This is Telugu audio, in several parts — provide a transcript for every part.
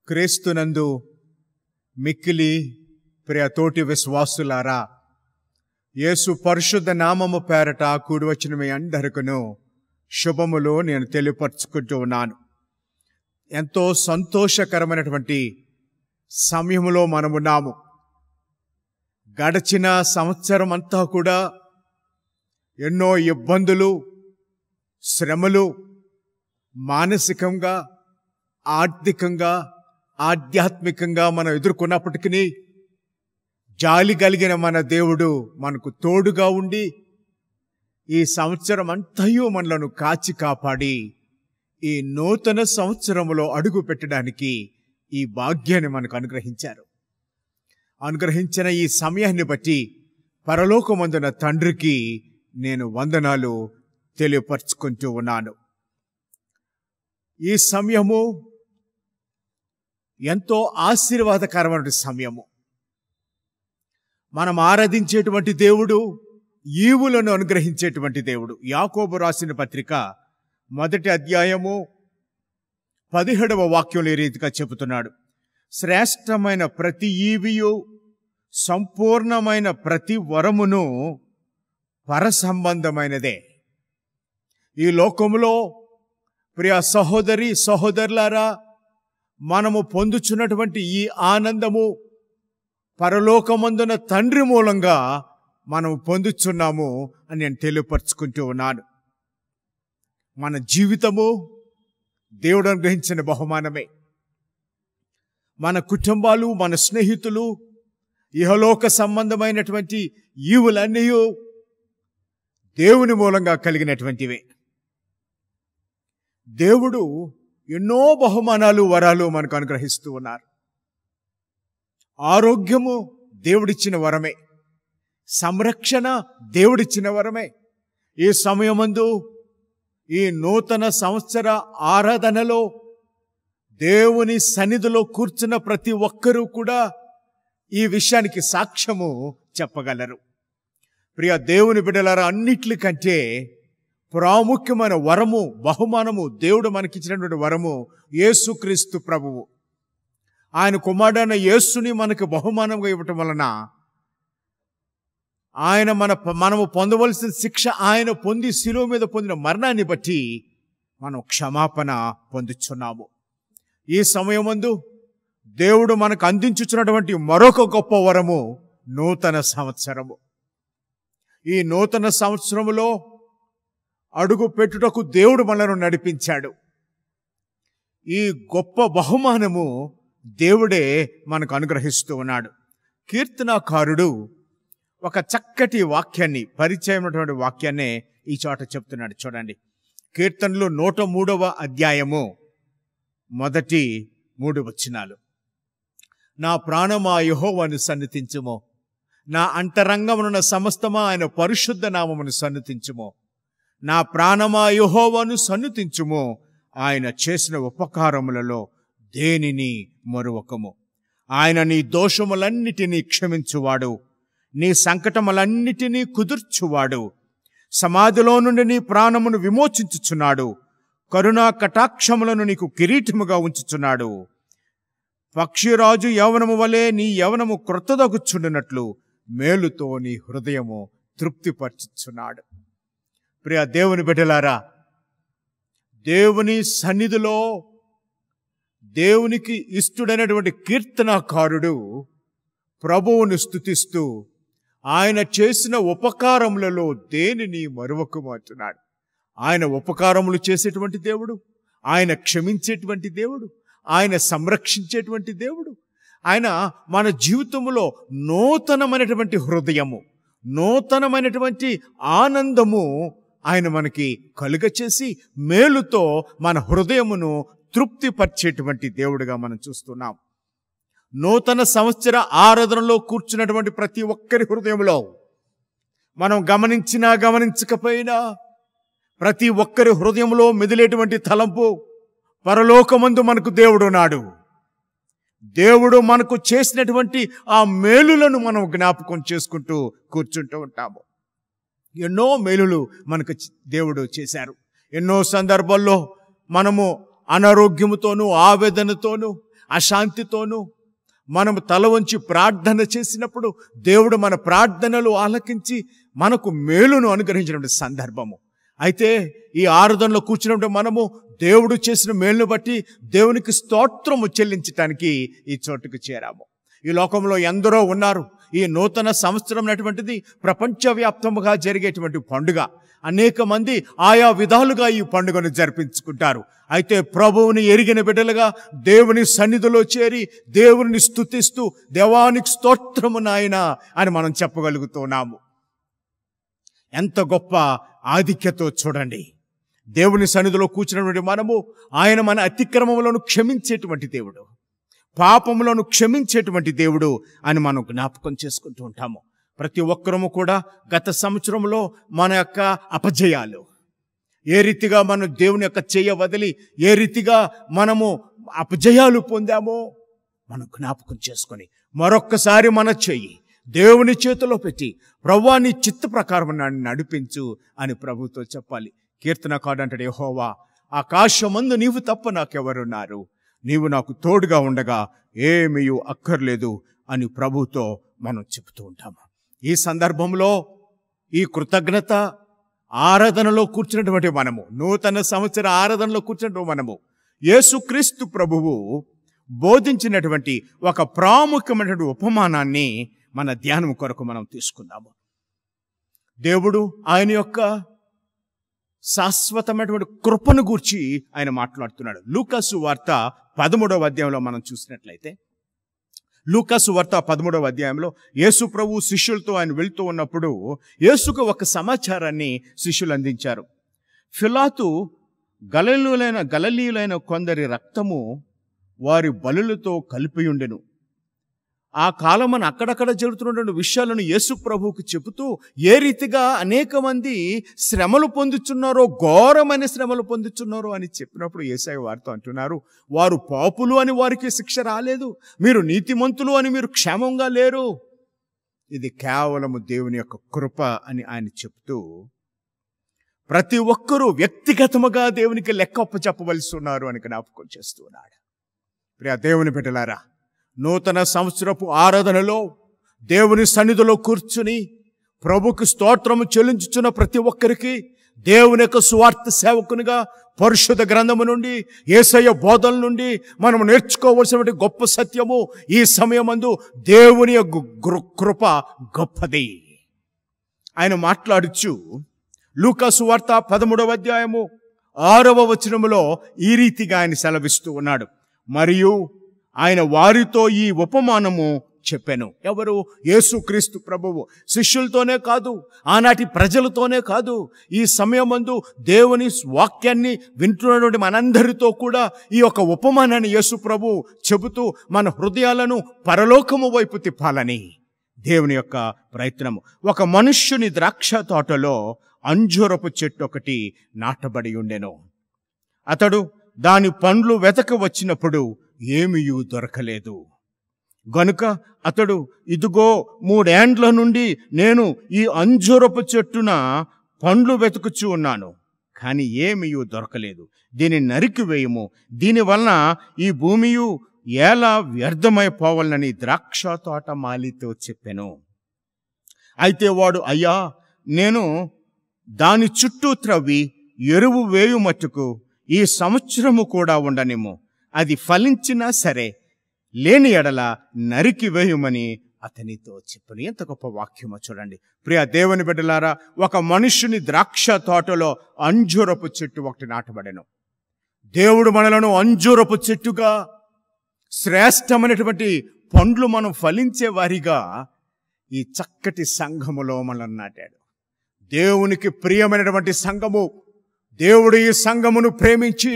క్రీస్తునందు మిక్కిలి ప్రియ తోటి విశ్వాసులారా యేసు పరిశుద్ధ నామము పేరట కూడి వచ్చిన మీ అందరికను శుభములు నేను తెలియపరుచుకుంటూ ఉన్నాను ఎంతో సంతోషకరమైనటువంటి సమయంలో మనమున్నాము గడచిన సంవత్సరం అంతా కూడా ఎన్నో ఇబ్బందులు శ్రమలు మానసికంగా ఆర్థికంగా ఆధ్యాత్మికంగా మనం ఎదుర్కొన్నప్పటికీ జాలి కలిగిన మన దేవుడు మనకు తోడుగా ఉండి ఈ సంవత్సరం అంతయు మనలను కాచి కాపాడి ఈ నూతన సంవత్సరములో అడుగు పెట్టడానికి ఈ భాగ్యాన్ని మనకు అనుగ్రహించారు అనుగ్రహించిన ఈ సమయాన్ని బట్టి పరలోకమందున తండ్రికి నేను వందనాలు తెలియపరుచుకుంటూ ఉన్నాను ఈ సమయము ఎంతో ఆశీర్వాదకరమైన సమయము మనం ఆరాధించేటువంటి దేవుడు ఈవులను అనుగ్రహించేటువంటి దేవుడు యాకోబు రాసిన పత్రిక మొదటి అధ్యాయము పదిహేడవ వాక్యంలో ఈ రీతిగా చెబుతున్నాడు శ్రేష్టమైన ప్రతి ఈవియు సంపూర్ణమైన ప్రతి వరమును పరసంబంధమైనదే ఈ లోకములో ప్రియ సహోదరి సహోదరులారా మనము పొందుచున్నటువంటి ఈ ఆనందము పరలోకమందున తండ్రి మూలంగా మనం పొందుచున్నాము అని నేను తెలియపరుచుకుంటూ ఉన్నాను మన జీవితము దేవుడు అనుగ్రహించిన బహుమానమే మన కుటుంబాలు మన స్నేహితులు ఇహలోక సంబంధమైనటువంటి ఈవులన్నీ దేవుని మూలంగా కలిగినటువంటివే దేవుడు ఎన్నో బహుమానాలు వరాలు మనకు అనుగ్రహిస్తూ ఉన్నారు ఆరోగ్యము దేవుడిచ్చిన వరమే సంరక్షణ దేవుడిచ్చిన వరమే ఈ సమయమందు ఈ నూతన సంవత్సర ఆరాధనలో దేవుని సన్నిధిలో కూర్చున్న ప్రతి ఒక్కరూ కూడా ఈ విషయానికి సాక్ష్యము చెప్పగలరు ప్రియ దేవుని బిడ్డలారా అన్నిట్లకంటే ప్రాముఖ్యమైన వరము బహుమానము దేవుడు మనకిచ్చినటువంటి వరము యేసుక్రీస్తు ప్రభువు ఆయన కుమారుడైన యేసుని మనకు బహుమానంగా ఇవ్వటం వలన ఆయన మన మనము పొందవలసిన శిక్ష ఆయన పొంది శిలువ మీద పొందిన మరణాన్ని బట్టి మనం క్షమాపణ పొందుచున్నాము ఈ సమయమందు దేవుడు మనకు అందించుచున్నటువంటి మరొక గొప్ప వరము నూతన సంవత్సరము ఈ నూతన సంవత్సరములో అడుగు పెట్టుటకు దేవుడు మనను నడిపించాడు ఈ గొప్ప బహుమానము దేవుడే మనకు అనుగ్రహిస్తూ ఉన్నాడు కీర్తనాకారుడు ఒక చక్కటి వాక్యాన్ని పరిచయమైనటువంటి వాక్యాన్నే ఈ చోట చెప్తున్నాడు చూడండి కీర్తనలు నూట మూడవ అధ్యాయము మొదటి మూడు వచనాలు నా ప్రాణమా యహోవాను సన్నిధించుమో నా అంతరంగమునున్న సమస్తమా ఆయన పరిశుద్ధ నామమును సన్నిధించుమో నా ప్రాణమా యహోవాను సన్నుతించుము ఆయన చేసిన ఉపకారములలో దేనిని మరువకము ఆయన నీ దోషములన్నిటినీ క్షమించువాడు నీ సంకటములన్నిటినీ కుదుర్చువాడు సమాధిలో నుండి నీ ప్రాణమును విమోచించుచున్నాడు కరుణా కటాక్షములను నీకు కిరీటముగా ఉంచుచున్నాడు పక్షిరాజు యవనము వలె నీ యవనము క్రొత్తదగుచుండినట్లు మేలుతో నీ హృదయము తృప్తిపరచుచున్నాడు ప్రియ దేవుని బిడ్డలారా దేవుని సన్నిధిలో దేవునికి ఇష్టడైనటువంటి కీర్తనాకారుడు ప్రభువును స్థుతిస్తూ ఆయన చేసిన ఉపకారములలో దేనిని మరువకమంటున్నాడు ఆయన ఉపకారములు చేసేటువంటి దేవుడు ఆయన క్షమించేటువంటి దేవుడు ఆయన సంరక్షించేటువంటి దేవుడు ఆయన మన జీవితంలో నూతనమైనటువంటి హృదయము నూతనమైనటువంటి ఆనందము ఆయన మనకి కలుగచేసి మేలుతో మన హృదయమును తృప్తిపరిచేటువంటి దేవుడిగా మనం చూస్తున్నాం నూతన సంవత్సర ఆరాధనలో కూర్చున్నటువంటి ప్రతి ఒక్కరి హృదయంలో మనం గమనించినా గమనించకపోయినా ప్రతి ఒక్కరి హృదయంలో మెదిలేటువంటి తలంపు పరలోకమందు మనకు దేవుడు నాడు దేవుడు మనకు చేసినటువంటి ఆ మేలులను మనం జ్ఞాపకం చేసుకుంటూ కూర్చుంటూ ఉంటాము ఎన్నో మేలులు మనకు దేవుడు చేశారు ఎన్నో సందర్భాల్లో మనము అనారోగ్యముతోనూ ఆవేదనతోనూ అశాంతితోనూ మనం తల వంచి ప్రార్థన చేసినప్పుడు దేవుడు మన ప్రార్థనలు ఆలకించి మనకు మేలును అనుగ్రహించినటువంటి సందర్భము అయితే ఈ ఆరాధనలో కూర్చున్నప్పుడు మనము దేవుడు చేసిన మేలును బట్టి దేవునికి స్తోత్రము చెల్లించటానికి ఈ చోటుకు చేరాము ఈ లోకంలో ఎందరో ఉన్నారు ఈ నూతన సంవత్సరం అనేటువంటిది ప్రపంచవ్యాప్తముగా జరిగేటువంటి పండుగ అనేక మంది ఆయా విధాలుగా ఈ పండుగను జరిపించుకుంటారు అయితే ప్రభువుని ఎరిగిన బిడ్డలుగా దేవుని సన్నిధిలో చేరి దేవుని స్తుతిస్తూ దేవానికి స్తోత్రము నాయన అని మనం చెప్పగలుగుతున్నాము ఎంత గొప్ప ఆధిక్యతో చూడండి దేవుని సన్నిధిలో కూర్చున్నటువంటి మనము ఆయన మన అతిక్రమములను క్షమించేటువంటి దేవుడు పాపములను క్షమించేటువంటి దేవుడు అని మనం జ్ఞాపకం చేసుకుంటూ ఉంటాము ప్రతి ఒక్కరము కూడా గత సంవత్సరంలో మన యొక్క అపజయాలు ఏ రీతిగా మనం దేవుని యొక్క చెయ్య వదిలి ఏ రీతిగా మనము అపజయాలు పొందామో మనం జ్ఞాపకం చేసుకొని మరొక్కసారి మన చెయ్యి దేవుని చేతిలో పెట్టి ప్రవ్వా నీ చిత్త ప్రకారం నన్ను నడిపించు అని ప్రభుతో చెప్పాలి కీర్తనకాడు అంటాడు యెహోవా ఆకాశమందు నీవు తప్ప నాకెవరున్నారు నీవు నాకు తోడుగా ఉండగా ఏమీ అక్కర్లేదు అని ప్రభుతో మనం చెబుతూ ఉంటాము ఈ సందర్భంలో ఈ కృతజ్ఞత ఆరాధనలో కూర్చున్నటువంటి మనము నూతన సంవత్సర ఆరాధనలో కూర్చున్నటువంటి మనము యేసుక్రీస్తు ప్రభువు బోధించినటువంటి ఒక ప్రాముఖ్యమైనటువంటి ఉపమానాన్ని మన ధ్యానం కొరకు మనం తీసుకుందాము దేవుడు ఆయన యొక్క శాశ్వతమైనటువంటి కృపను గూర్చి ఆయన మాట్లాడుతున్నాడు లూకాసు వార్త పదమూడవ అధ్యాయంలో మనం చూసినట్లయితే లూకాసు వార్త పదమూడవ అధ్యాయంలో యేసు ప్రభు శిష్యులతో ఆయన వెళ్తూ ఉన్నప్పుడు యేసుకు ఒక సమాచారాన్ని శిష్యులు అందించారు ఫిలాతు గలలీయులైన గలలీయులైన కొందరి రక్తము వారి బలులతో కలిపి ఉండెను ఆ కాలమన అక్కడక్కడ జరుగుతున్నటువంటి విషయాలను యేసు ప్రభువుకు చెబుతూ ఏ రీతిగా అనేక మంది శ్రమలు పొందుతున్నారో ఘోరమైన శ్రమలు పొందుతున్నారో అని చెప్పినప్పుడు ఏసాయి వారితో అంటున్నారు వారు పాపులు అని వారికి శిక్ష రాలేదు మీరు నీతిమంతులు అని మీరు క్షేమంగా లేరు ఇది కేవలము దేవుని యొక్క కృప అని ఆయన చెప్తూ ప్రతి ఒక్కరూ వ్యక్తిగతముగా దేవునికి లెక్క చెప్పవలసి ఉన్నారు అని జ్ఞాపకం చేస్తూ ఉన్నాడు ప్రియ దేవుని బిడ్డలారా నూతన సంవత్సరపు ఆరాధనలో దేవుని సన్నిధిలో కూర్చుని ప్రభుకు స్తోత్రము చెల్లించుచున్న ప్రతి ఒక్కరికి దేవుని యొక్క సువార్త సేవకునిగా పరిశుద్ధ గ్రంథము నుండి ఏసయ్య బోధల నుండి మనం నేర్చుకోవలసినటువంటి గొప్ప సత్యము ఈ సమయమందు దేవుని యొక్క గృ- కృప గొప్పది ఆయన మాట్లాడుచు లూకాసు వార్త పదమూడవ అధ్యాయము ఆరవ వచనములో ఈ రీతిగా ఆయన సెలవిస్తూ ఉన్నాడు మరియు ఆయన వారితో ఈ ఉపమానము చెప్పాను ఎవరు యేసుక్రీస్తు ప్రభువు శిష్యులతోనే కాదు ఆనాటి ప్రజలతోనే కాదు ఈ సమయమందు దేవుని వాక్యాన్ని వింటున్నటువంటి మనందరితో కూడా ఈ యొక్క ఉపమానాన్ని యేసు ప్రభు చెబుతూ మన హృదయాలను పరలోకము వైపు తిప్పాలని దేవుని యొక్క ప్రయత్నము ఒక మనుష్యుని ద్రాక్ష తోటలో అంజూరపు చెట్టు ఒకటి నాటబడి ఉండెను అతడు దాని పండ్లు వెతక వచ్చినప్పుడు ఏమీయూ దొరకలేదు గనుక అతడు ఇదిగో మూడేండ్ల నుండి నేను ఈ అంజూరపు చెట్టున పండ్లు వెతుకుచూ ఉన్నాను కానీ ఏమీయూ దొరకలేదు దీన్ని నరికివేయము దీనివలన ఈ భూమియు ఎలా వ్యర్థమైపోవాలని ద్రాక్ష తోట మాలితో చెప్పాను అయితే వాడు అయ్యా నేను దాని చుట్టూ త్రవ్వి ఎరువు వేయు మట్టుకు ఈ సంవత్సరము కూడా ఉండనిమ్ము అది ఫలించినా సరే లేని ఎడల నరికి వేయుమని అతనితో చెప్పను ఎంత గొప్ప వాక్యమో చూడండి ప్రియ దేవుని బిడ్డలారా ఒక మనుష్యుని ద్రాక్ష తోటలో అంజూరపు చెట్టు ఒకటి నాటబడెను దేవుడు మనలను అంజూరపు చెట్టుగా శ్రేష్టమైనటువంటి పండ్లు మనం ఫలించే వారిగా ఈ చక్కటి సంఘములో మనల్ని నాటాడు దేవునికి ప్రియమైనటువంటి సంఘము దేవుడు ఈ సంఘమును ప్రేమించి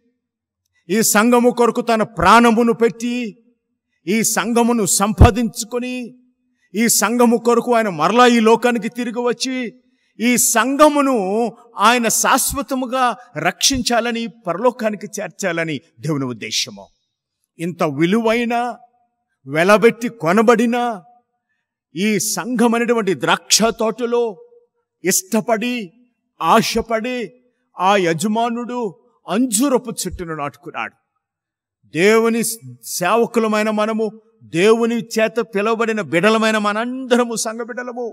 ఈ సంఘము కొరకు తన ప్రాణమును పెట్టి ఈ సంఘమును సంపాదించుకొని ఈ సంఘము కొరకు ఆయన మరలా ఈ లోకానికి తిరిగి వచ్చి ఈ సంఘమును ఆయన శాశ్వతముగా రక్షించాలని పరలోకానికి చేర్చాలని దేవుని ఉద్దేశము ఇంత విలువైన వెలబెట్టి కొనబడిన ఈ సంఘం అనేటువంటి ద్రాక్ష తోటలో ఇష్టపడి ఆశపడి ఆ యజమానుడు అంజూరపు చెట్టును నాటుకున్నాడు దేవుని సేవకులమైన మనము దేవుని చేత పిలువబడిన బిడలమైన మనందరము సంఘ బిడలము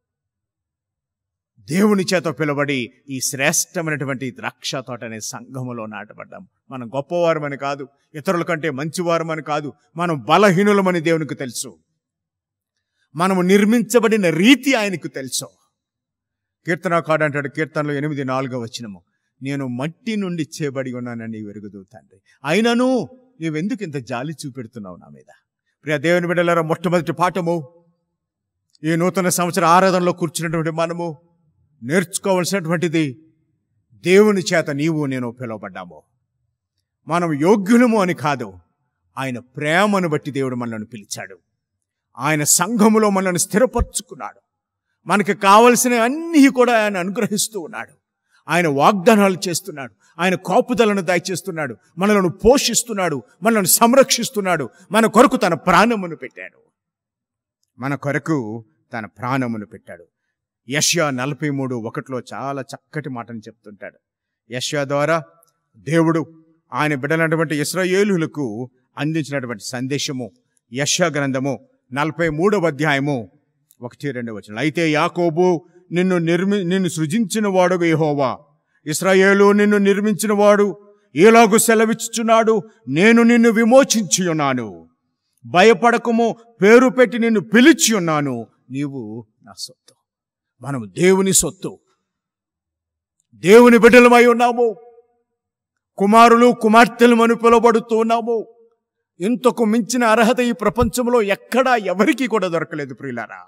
దేవుని చేత పిలువబడి ఈ శ్రేష్టమైనటువంటి ద్రాక్ష తోట అనే సంఘములో నాటబడ్డాం మనం గొప్పవారమని కాదు ఇతరుల కంటే మంచివారమని కాదు మనం బలహీనులమని దేవునికి తెలుసు మనము నిర్మించబడిన రీతి ఆయనకు తెలుసు కీర్తనకాడు అంటాడు కీర్తనలో ఎనిమిది నాలుగో వచ్చినము నేను మట్టి నుండి చేబడి ఉన్నానని వెరుగుదు తండ్రి అయినను నీవెందుకు ఇంత జాలి చూపెడుతున్నావు నా మీద ప్రియ దేవుని బిడ్డలారా మొట్టమొదటి పాఠము ఈ నూతన సంవత్సర ఆరాధనలో కూర్చున్నటువంటి మనము నేర్చుకోవలసినటువంటిది దేవుని చేత నీవు నేను పిలువబడ్డాము మనం యోగ్యులము అని కాదు ఆయన ప్రేమను బట్టి దేవుడు మనల్ని పిలిచాడు ఆయన సంఘములో మనల్ని స్థిరపరచుకున్నాడు మనకి కావలసిన అన్నీ కూడా ఆయన అనుగ్రహిస్తూ ఉన్నాడు ఆయన వాగ్దానాలు చేస్తున్నాడు ఆయన కాపుదలను దయచేస్తున్నాడు మనలను పోషిస్తున్నాడు మనల్ని సంరక్షిస్తున్నాడు మన కొరకు తన ప్రాణమును పెట్టాడు మన కొరకు తన ప్రాణమును పెట్టాడు యష్యా నలభై మూడు ఒకటిలో చాలా చక్కటి మాటను చెప్తుంటాడు యష్యా ద్వారా దేవుడు ఆయన బిడ్డలైనటువంటి ఇస్రాయేలులకు అందించినటువంటి సందేశము యష్యా గ్రంథము నలభై మూడవ అధ్యాయము ఒకటి రెండు వచ్చిన అయితే యాకోబు నిన్ను నిర్మి నిన్ను సృజించిన వాడు యెహోవా ఇస్రాయేలు నిన్ను నిర్మించిన వాడు ఏలాగు సెలవిచ్చుచున్నాడు నేను నిన్ను విమోచించి ఉన్నాను భయపడకము పేరు పెట్టి నిన్ను పిలిచి ఉన్నాను నీవు నా సొత్తు మనం దేవుని సొత్తు దేవుని బిడ్డలమై ఉన్నాము కుమారులు కుమార్తెలమని పిలువబడుతూ ఉన్నాము ఇంతకు మించిన అర్హత ఈ ప్రపంచంలో ఎక్కడా ఎవరికీ కూడా దొరకలేదు ప్రియులారా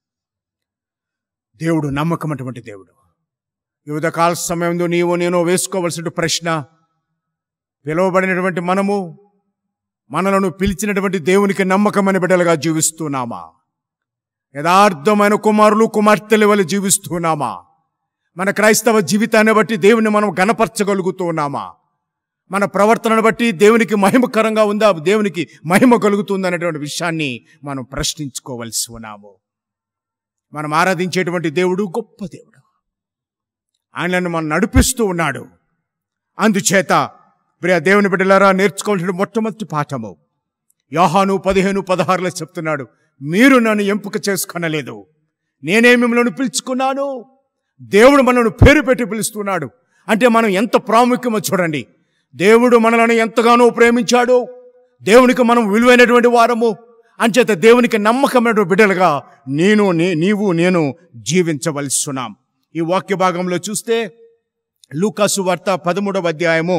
దేవుడు నమ్మకం అటువంటి దేవుడు వివిధ కాల సమయంలో నీవు నేను వేసుకోవలసిన ప్రశ్న పిలువబడినటువంటి మనము మనలను పిలిచినటువంటి దేవునికి నమ్మకమైన బిడ్డలుగా జీవిస్తున్నామా యథార్థమైన కుమారులు కుమార్తెల వల్ల జీవిస్తున్నామా మన క్రైస్తవ జీవితాన్ని బట్టి దేవుని మనం గణపరచగలుగుతూ ఉన్నామా మన ప్రవర్తనను బట్టి దేవునికి మహిమకరంగా ఉందా దేవునికి మహిమ కలుగుతుంది అనేటువంటి విషయాన్ని మనం ప్రశ్నించుకోవలసి ఉన్నాము మనం ఆరాధించేటువంటి దేవుడు గొప్ప దేవుడు ఆయనను మనం నడిపిస్తూ ఉన్నాడు అందుచేత ప్రియ దేవుని బిడ్డలారా నేర్చుకోవాల్సిన మొట్టమొదటి పాఠము యోహాను పదిహేను పదహారులో చెప్తున్నాడు మీరు నన్ను ఎంపిక చేసుకొనలేదు నేనే మిమ్మల్ని పిలుచుకున్నాను దేవుడు మనల్ని పేరు పెట్టి పిలుస్తున్నాడు అంటే మనం ఎంత ప్రాముఖ్యమో చూడండి దేవుడు మనలను ఎంతగానో ప్రేమించాడు దేవునికి మనం విలువైనటువంటి వారము అంచేత దేవునికి నమ్మకమైనటువంటి బిడ్డలుగా నేను నే- నీవు నేను జీవించవలసిన్నాం ఈ వాక్య భాగంలో చూస్తే లూకాసు వార్త పదమూడవ అధ్యాయము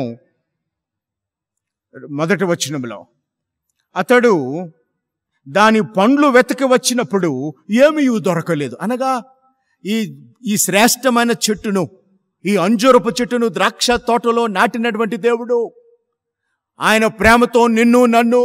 మొదటి వచనంలో అతడు దాని పండ్లు వెతకి వచ్చినప్పుడు ఏమీ దొరకలేదు అనగా ఈ ఈ శ్రేష్టమైన చెట్టును ఈ అంజూరపు చెట్టును ద్రాక్ష తోటలో నాటినటువంటి దేవుడు ఆయన ప్రేమతో నిన్ను నన్ను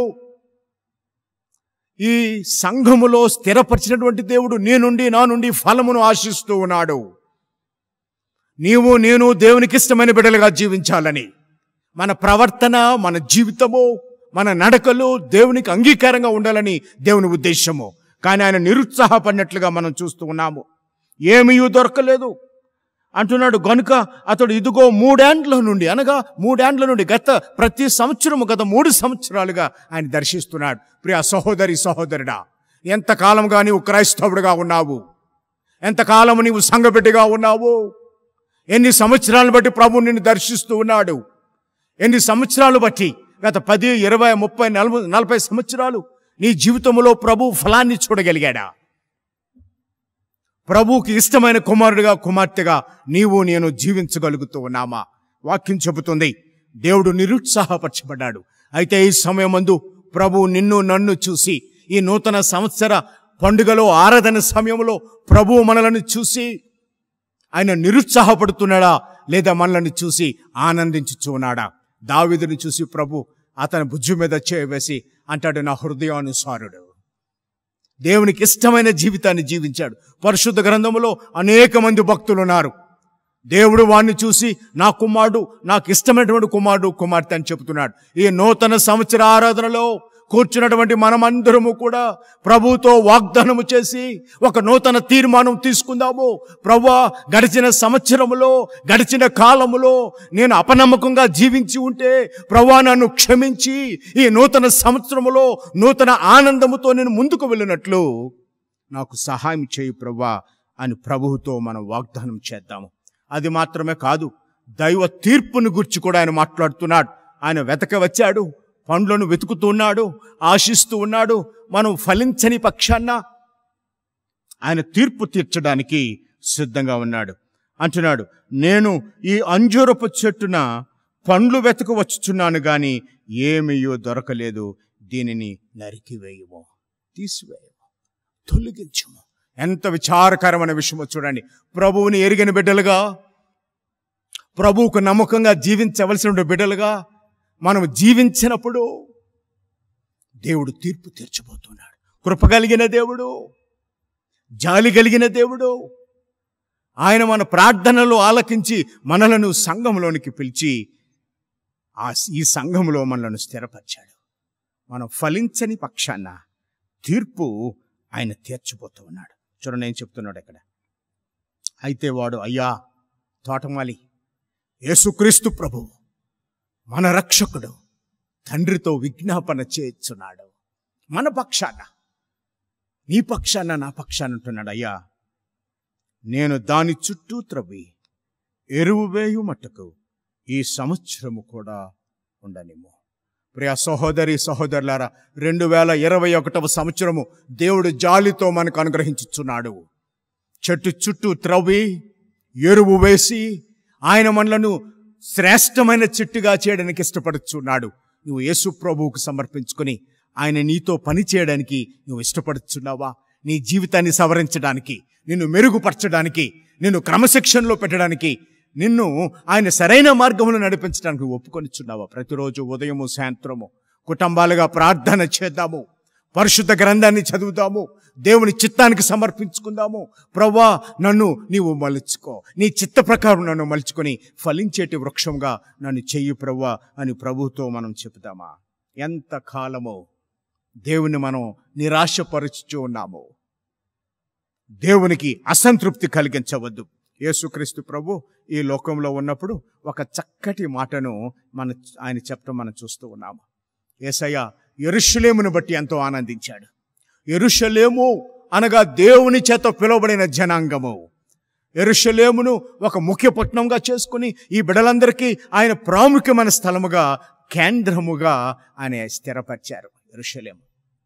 ఈ సంఘములో స్థిరపరిచినటువంటి దేవుడు నీ నుండి నా నుండి ఫలమును ఆశిస్తూ ఉన్నాడు నీవు నేను దేవునికి ఇష్టమైన బిడ్డలుగా జీవించాలని మన ప్రవర్తన మన జీవితము మన నడకలు దేవునికి అంగీకారంగా ఉండాలని దేవుని ఉద్దేశము కానీ ఆయన నిరుత్సాహపడినట్లుగా మనం చూస్తూ ఉన్నాము ఏమీ దొరకలేదు అంటున్నాడు గనుక అతడు ఇదిగో మూడేండ్ల నుండి అనగా మూడేండ్ల నుండి గత ప్రతి సంవత్సరము గత మూడు సంవత్సరాలుగా ఆయన దర్శిస్తున్నాడు ప్రియ సహోదరి సహోదరుడా ఎంతకాలంగా నీవు క్రైస్తవుడిగా ఉన్నావు ఎంతకాలము నీవు సంఘబిడ్డగా ఉన్నావు ఎన్ని సంవత్సరాలను బట్టి ప్రభు నిన్ను దర్శిస్తూ ఉన్నాడు ఎన్ని సంవత్సరాలు బట్టి గత పది ఇరవై ముప్పై నలభై నలభై సంవత్సరాలు నీ జీవితంలో ప్రభు ఫలాన్ని చూడగలిగాడా ప్రభువుకి ఇష్టమైన కుమారుడిగా కుమార్తెగా నీవు నేను జీవించగలుగుతూ ఉన్నామా వాక్యం చెబుతుంది దేవుడు నిరుత్సాహపరచబడ్డాడు అయితే ఈ సమయమందు ప్రభు నిన్ను నన్ను చూసి ఈ నూతన సంవత్సర పండుగలో ఆరాధన సమయంలో ప్రభు మనలను చూసి ఆయన నిరుత్సాహపడుతున్నాడా లేదా మనల్ని చూసి ఆనందించుచున్నాడా దావిదుని చూసి ప్రభు అతని భుజు మీద చేయవేసి అంటాడు నా హృదయానుసారుడు దేవునికి ఇష్టమైన జీవితాన్ని జీవించాడు పరిశుద్ధ గ్రంథములో అనేక మంది భక్తులు ఉన్నారు దేవుడు వాణ్ణి చూసి నా కుమారుడు నాకు ఇష్టమైనటువంటి కుమారుడు కుమార్తె అని చెబుతున్నాడు ఈ నూతన సంవత్సర ఆరాధనలో కూర్చున్నటువంటి మనమందరము కూడా ప్రభుతో వాగ్దానము చేసి ఒక నూతన తీర్మానం తీసుకుందాము ప్రభా గడిచిన సంవత్సరములో గడిచిన కాలములో నేను అపనమ్మకంగా జీవించి ఉంటే ప్రభా నన్ను క్షమించి ఈ నూతన సంవత్సరములో నూతన ఆనందముతో నేను ముందుకు వెళ్ళినట్లు నాకు సహాయం చేయి ప్రభా అని ప్రభువుతో మనం వాగ్దానం చేద్దాము అది మాత్రమే కాదు దైవ తీర్పును గురించి కూడా ఆయన మాట్లాడుతున్నాడు ఆయన వెతక వచ్చాడు పండ్లను వెతుకుతున్నాడు ఆశిస్తూ ఉన్నాడు మనం ఫలించని పక్షాన్న ఆయన తీర్పు తీర్చడానికి సిద్ధంగా ఉన్నాడు అంటున్నాడు నేను ఈ అంజూరపు చెట్టున పండ్లు వెతక వచ్చుచున్నాను గాని ఏమీయో దొరకలేదు దీనిని నరికివేయము తీసివేయము తొలగించము ఎంత విచారకరమైన విషయమో చూడండి ప్రభువుని ఎరిగిన బిడ్డలుగా ప్రభువుకు నమ్మకంగా జీవించవలసిన బిడ్డలుగా మనం జీవించినప్పుడు దేవుడు తీర్పు తీర్చబోతున్నాడు కృప కలిగిన దేవుడు జాలి కలిగిన దేవుడు ఆయన మన ప్రార్థనలు ఆలకించి మనలను సంఘంలోనికి పిలిచి ఆ ఈ సంఘంలో మనలను స్థిరపరిచాడు మనం ఫలించని పక్షాన తీర్పు ఆయన తీర్చిపోతూ ఉన్నాడు చూడండి ఏం చెప్తున్నాడు ఇక్కడ అయితే వాడు అయ్యా తోటమాలి యేసుక్రీస్తు ప్రభు మన రక్షకుడు తండ్రితో విజ్ఞాపన చేస్తున్నాడు మన పక్షాన నీ పక్షాన నా పక్షాన అంటున్నాడు అయ్యా నేను దాని చుట్టూ త్రవ్వి ఎరువు వేయు మట్టుకు ఈ సంవత్సరము కూడా ఉండనిము ప్రియ సహోదరి సహోదరులారా రెండు వేల ఇరవై ఒకటవ సంవత్సరము దేవుడు జాలితో మనకు అనుగ్రహించుచున్నాడు చెట్టు చుట్టూ త్రవ్వి ఎరువు వేసి ఆయన మనలను శ్రేష్టమైన చెట్టుగా చేయడానికి ఇష్టపడుచున్నాడు నువ్వు యేసు ప్రభువుకు సమర్పించుకొని ఆయన నీతో పని చేయడానికి నువ్వు ఇష్టపడుచున్నావా నీ జీవితాన్ని సవరించడానికి నిన్ను మెరుగుపరచడానికి నిన్ను క్రమశిక్షణలో పెట్టడానికి నిన్ను ఆయన సరైన మార్గంలో నడిపించడానికి ఒప్పుకొనిచున్నావా ప్రతిరోజు ఉదయము సాయంత్రము కుటుంబాలుగా ప్రార్థన చేద్దాము పరిశుద్ధ గ్రంథాన్ని చదువుదాము దేవుని చిత్తానికి సమర్పించుకుందాము ప్రవ్వా నన్ను నీవు మలుచుకో నీ చిత్త ప్రకారం నన్ను మలుచుకొని ఫలించేటి వృక్షంగా నన్ను చెయ్యి ప్రవ్వా అని ప్రభుతో మనం చెబుదామా ఎంత కాలమో దేవుని మనం నిరాశపరుచుచూ ఉన్నాము దేవునికి అసంతృప్తి కలిగించవద్దు యేసుక్రీస్తు ప్రభు ఈ లోకంలో ఉన్నప్పుడు ఒక చక్కటి మాటను మన ఆయన చెప్పడం మనం చూస్తూ ఉన్నాము ఏసయ్య ఎరుషలేమును బట్టి ఎంతో ఆనందించాడు ఎరుషలేము అనగా దేవుని చేత పిలువబడిన జనాంగము ఎరుషలేమును ఒక ముఖ్య పట్టణంగా చేసుకుని ఈ బిడలందరికీ ఆయన ప్రాముఖ్యమైన స్థలముగా కేంద్రముగా ఆయన స్థిరపరిచారు ఎరుషలేము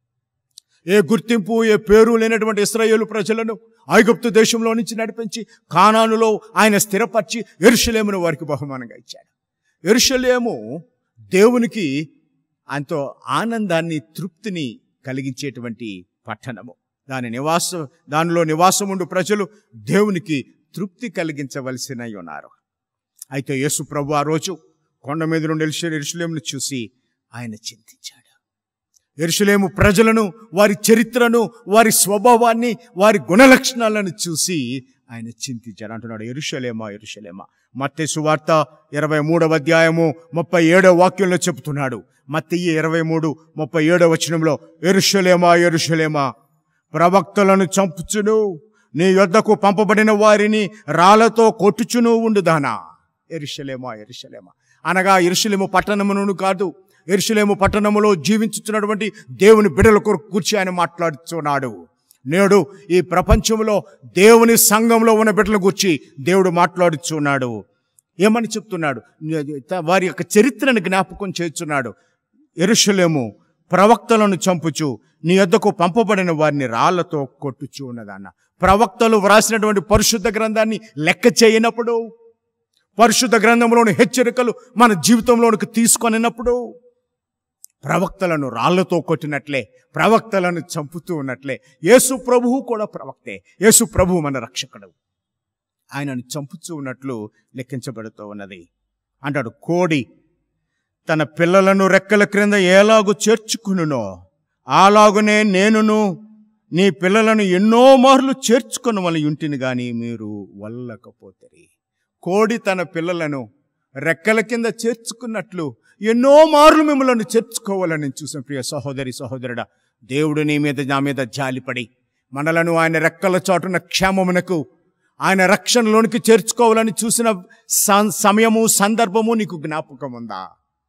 ఏ గుర్తింపు ఏ పేరు లేనటువంటి ఇస్రాయేలు ప్రజలను ఐగుప్తు దేశంలో నుంచి నడిపించి కానానులో ఆయన స్థిరపరిచి ఎరుషలేమును వారికి బహుమానంగా ఇచ్చాడు ఎరుషలేము దేవునికి ఎంతో ఆనందాన్ని తృప్తిని కలిగించేటువంటి పట్టణము దాని నివాసం దానిలో నివాసం ఉండు ప్రజలు దేవునికి తృప్తి కలిగించవలసిన ఉన్నారు అయితే యేసు ప్రభు ఆ రోజు కొండ మీద నుండి ఎరుషలేమును చూసి ఆయన చింతించాడు ఎరుషలేము ప్రజలను వారి చరిత్రను వారి స్వభావాన్ని వారి గుణలక్షణాలను చూసి ఆయన చింతించాడు అంటున్నాడు ఎరుషలేమా ఎరుషలేమా మత్తే సువార్త ఇరవై మూడవ అధ్యాయము ముప్పై ఏడవ వాక్యంలో చెబుతున్నాడు మత్తయ్య ఇరవై మూడు ముప్పై ఏడవ వచనంలో ఎరుషలేమా ఎరుషలేమా ప్రవక్తలను చంపుచును నీ యొద్దకు పంపబడిన వారిని రాళ్లతో కొట్టుచును ఉండుదానా ఎరుషలేమా ఎరుషలేమా అనగా ఎరుషలేము పట్టణమును కాదు ఎరుషలేము పట్టణములో జీవించుతున్నటువంటి దేవుని బిడల కొరకు కూర్చి ఆయన మాట్లాడుతున్నాడు నేడు ఈ ప్రపంచంలో దేవుని సంఘంలో ఉన్న బిడ్డల గురించి దేవుడు మాట్లాడుచున్నాడు ఏమని చెప్తున్నాడు వారి యొక్క చరిత్రను జ్ఞాపకం చేస్తున్నాడు ఎరుషలేము ప్రవక్తలను చంపుచు నీ యొద్దకు పంపబడిన వారిని రాళ్లతో కొట్టుచు ఉన్నదన్న ప్రవక్తలు వ్రాసినటువంటి పరిశుద్ధ గ్రంథాన్ని లెక్క చేయనప్పుడు పరిశుద్ధ గ్రంథంలోని హెచ్చరికలు మన జీవితంలోనికి తీసుకొనినప్పుడు ప్రవక్తలను రాళ్లతో కొట్టినట్లే ప్రవక్తలను చంపుతూ ఉన్నట్లే యేసు ప్రభువు కూడా ప్రవక్తే యేసు ప్రభువు మన రక్షకుడు ఆయనను చంపుతూ ఉన్నట్లు లెక్కించబడుతూ ఉన్నది అంటాడు కోడి తన పిల్లలను రెక్కల క్రింద ఎలాగూ చేర్చుకునునో అలాగునే నేనును నీ పిల్లలను ఎన్నో మార్లు చేర్చుకుని వాళ్ళ ఇంటిని గాని మీరు వల్లకపోతే కోడి తన పిల్లలను రెక్కల కింద చేర్చుకున్నట్లు ఎన్నో మార్లు మిమ్మల్ని చేర్చుకోవాలని నేను చూసిన ప్రియ సహోదరి సహోదరుడా దేవుడు నీ మీద నా మీద జాలిపడి మనలను ఆయన రెక్కల చాటున క్షేమమునకు ఆయన రక్షణలోనికి చేర్చుకోవాలని చూసిన సం- సమయము సందర్భము నీకు జ్ఞాపకం ఉందా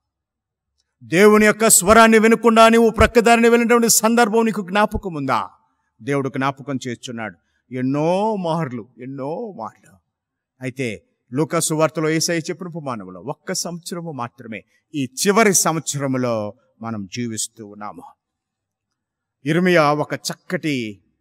దేవుని యొక్క స్వరాన్ని వినకుండా నీవు ప్రక్కదారిని వెళ్ళినటువంటి సందర్భం నీకు జ్ఞాపకం ఉందా దేవుడు జ్ఞాపకం చేస్తున్నాడు ఎన్నో మార్లు ఎన్నో మార్లు అయితే లూకాసు వార్తలో ఏసై చెప్పిన ఉపమానంలో ఒక్క సంవత్సరము మాత్రమే ఈ చివరి సంవత్సరములో మనం జీవిస్తూ ఉన్నాము ఇర్మియా ఒక చక్కటి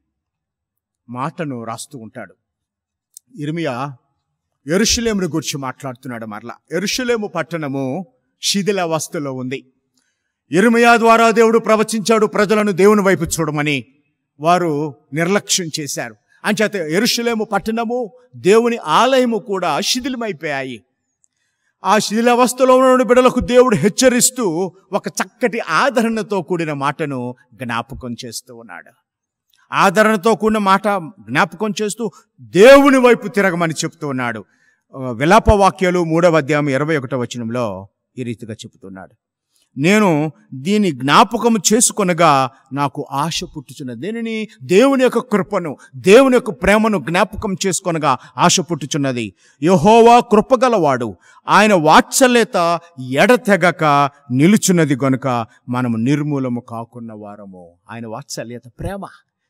మాటను రాస్తూ ఉంటాడు ఇర్మియా ఎరుషులేముని గురించి మాట్లాడుతున్నాడు మరలా ఎరుషులేము పట్టణము శిథిలావస్థలో ఉంది ఇర్మియా ద్వారా దేవుడు ప్రవచించాడు ప్రజలను దేవుని వైపు చూడమని వారు నిర్లక్ష్యం చేశారు అంచేత ఎరుషులేము పట్టణము దేవుని ఆలయము కూడా శిథిలమైపోయాయి ఆ శిథిలావస్థలో ఉన్న బిడ్డలకు దేవుడు హెచ్చరిస్తూ ఒక చక్కటి ఆదరణతో కూడిన మాటను జ్ఞాపకం చేస్తూ ఉన్నాడు ఆదరణతో కూడిన మాట జ్ఞాపకం చేస్తూ దేవుని వైపు తిరగమని చెప్తూ ఉన్నాడు ఆ, విలాప వాక్యాలు మూడవ అధ్యాయం ఇరవై ఒకటో వచనంలో ఈ రీతిగా చెబుతున్నాడు నేను దీని జ్ఞాపకం చేసుకొనగా నాకు ఆశ పుట్టుచున్నది దేనిని దేవుని యొక్క కృపను దేవుని యొక్క ప్రేమను జ్ఞాపకం చేసుకొనగా ఆశ పుట్టుచున్నది యహోవా కృపగలవాడు ఆయన వాత్సల్యత ఎడతెగక నిలుచున్నది గనుక మనము నిర్మూలము కాకున్న వారము ఆయన వాత్సల్యత ప్రేమ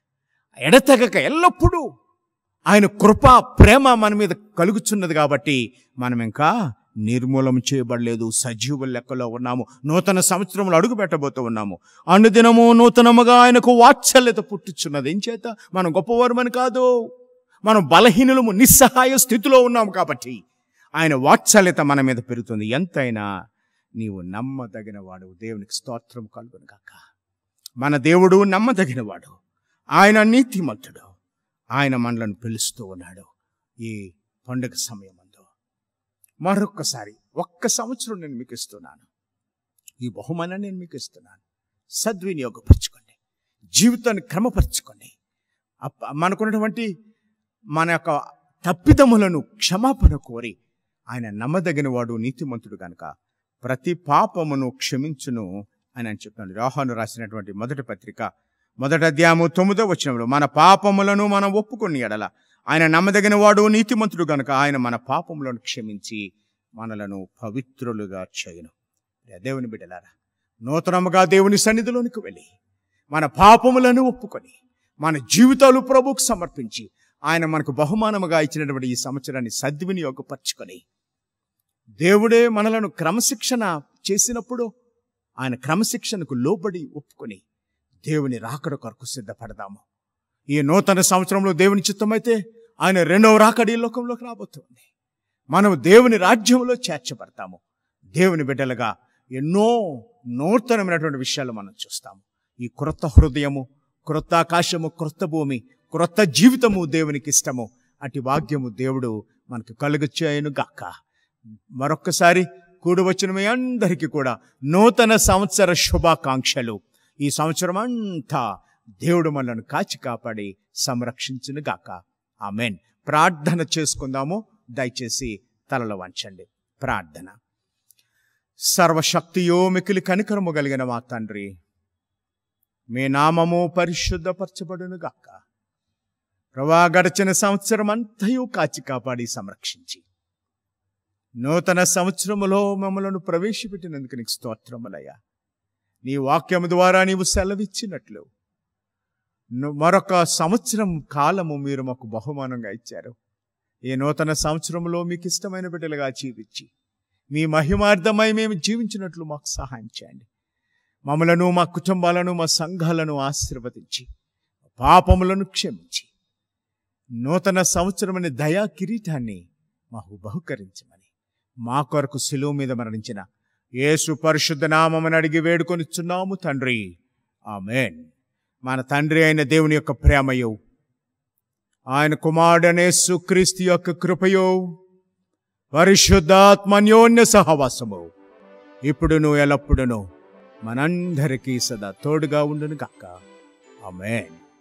ఎడతెగక ఎల్లప్పుడూ ఆయన కృప ప్రేమ మన మీద కలుగుచున్నది కాబట్టి మనం ఇంకా నిర్మూలం చేయబడలేదు సజీవుల లెక్కలో ఉన్నాము నూతన సంవత్సరంలో అడుగు పెట్టబోతూ ఉన్నాము అనుదినము నూతనముగా ఆయనకు వాత్సల్యత పుట్టుచున్నది ఏం చేత మనం గొప్పవారమని కాదు మనం బలహీనులము నిస్సహాయ స్థితిలో ఉన్నాము కాబట్టి ఆయన వాత్సల్యత మన మీద పెరుగుతుంది ఎంతైనా నీవు నమ్మదగిన వాడు దేవునికి స్తోత్రం కలుగును కాక మన దేవుడు నమ్మదగినవాడు ఆయన నీతిమంతుడు ఆయన మనలను పిలుస్తూ ఉన్నాడు ఈ పండుగ సమయమందు మరొక్కసారి ఒక్క సంవత్సరం నేను మీకు ఇస్తున్నాను ఈ బహుమానాన్ని నేను మీకు ఇస్తున్నాను సద్వినియోగపరచుకోండి జీవితాన్ని క్రమపరచుకోండి అప్ప మనకున్నటువంటి మన యొక్క తప్పిదములను క్షమాపణ కోరి ఆయన నమ్మదగిన వాడు నీతిమంతుడు గనుక ప్రతి పాపమును క్షమించును అని అని చెప్పాను రాహాను రాసినటువంటి మొదటి పత్రిక మొదటి అధ్యాయము తొమ్మిదో వచనంలో మన పాపములను మనం ఒప్పుకొని ఎడల ఆయన నమ్మదగిన వాడు నీతిమంతుడు గనుక ఆయన మన పాపములను క్షమించి మనలను పవిత్రులుగా చేయను ప్రియ దేవుని బిడ్డలారా నూతనముగా దేవుని సన్నిధిలోనికి వెళ్ళి మన పాపములను ఒప్పుకొని మన జీవితాలు ప్రభువుకు సమర్పించి ఆయన మనకు బహుమానముగా ఇచ్చినటువంటి ఈ సంవత్సరాన్ని సద్వినియోగపరచుకొని దేవుడే మనలను క్రమశిక్షణ చేసినప్పుడు ఆయన క్రమశిక్షణకు లోబడి ఒప్పుకొని దేవుని రాకడ కొరకు సిద్ధపడదాము ఈ నూతన సంవత్సరంలో దేవుని చిత్తమైతే ఆయన రెండవ రాకడ ఈ లోకంలోకి రాబోతుంది మనం దేవుని రాజ్యంలో చేర్చబడతాము దేవుని బిడ్డలుగా ఎన్నో నూతనమైనటువంటి విషయాలు మనం చూస్తాము ఈ క్రొత్త హృదయము క్రొత్త ఆకాశము క్రొత్త భూమి క్రొత్త జీవితము దేవునికి ఇష్టము అటు భాగ్యము దేవుడు మనకు కలుగచ్చాయను గాక మరొక్కసారి కూడి వచ్చిన మీ అందరికీ కూడా నూతన సంవత్సర శుభాకాంక్షలు ఈ సంవత్సరం అంతా దేవుడు మనల్ని కాచి కాపాడి సంరక్షించును గాక ఆమెన్ ప్రార్థన చేసుకుందాము దయచేసి తలలో వంచండి ప్రార్థన సర్వశక్తియో మికిలి కనికరము కలిగిన మా తండ్రి మీ నామము పరిశుద్ధపరచబడును గాక ప్రభా గడిచిన సంవత్సరం అంతయు కాచి కాపాడి సంరక్షించి నూతన సంవత్సరములో మమ్మలను ప్రవేశపెట్టినందుకు నీకు స్తోత్రములయ్యా నీ వాక్యము ద్వారా నీవు సెలవిచ్చినట్లు ను- మరొక సంవత్సరం కాలము మీరు మాకు బహుమానంగా ఇచ్చారు ఈ నూతన సంవత్సరంలో మీకు ఇష్టమైన బిడ్డలుగా జీవించి మీ మహిమార్థమై మేము జీవించినట్లు మాకు సహాయం చేయండి మమ్మలను మా కుటుంబాలను మా సంఘాలను ఆశీర్వదించి పాపములను క్షమించి నూతన సంవత్సరమని దయా కిరీటాన్ని మాకు బహుకరించమని మా కొరకు శిలువ మీద మరణించిన యేసు పరిశుద్ధ నామమని అడిగి వేడుకొనిచున్నాము తండ్రి ఆమెన్ మన తండ్రి అయిన దేవుని యొక్క ప్రేమయో ఆయన కుమారుడనే సుక్రీస్తు యొక్క కృపయో పరిశుద్ధాత్మన్యోన్య సహవాసము ఇప్పుడును ఎల్లప్పుడును మనందరికీ సదా తోడుగా ఉండును గాక ఆమెన్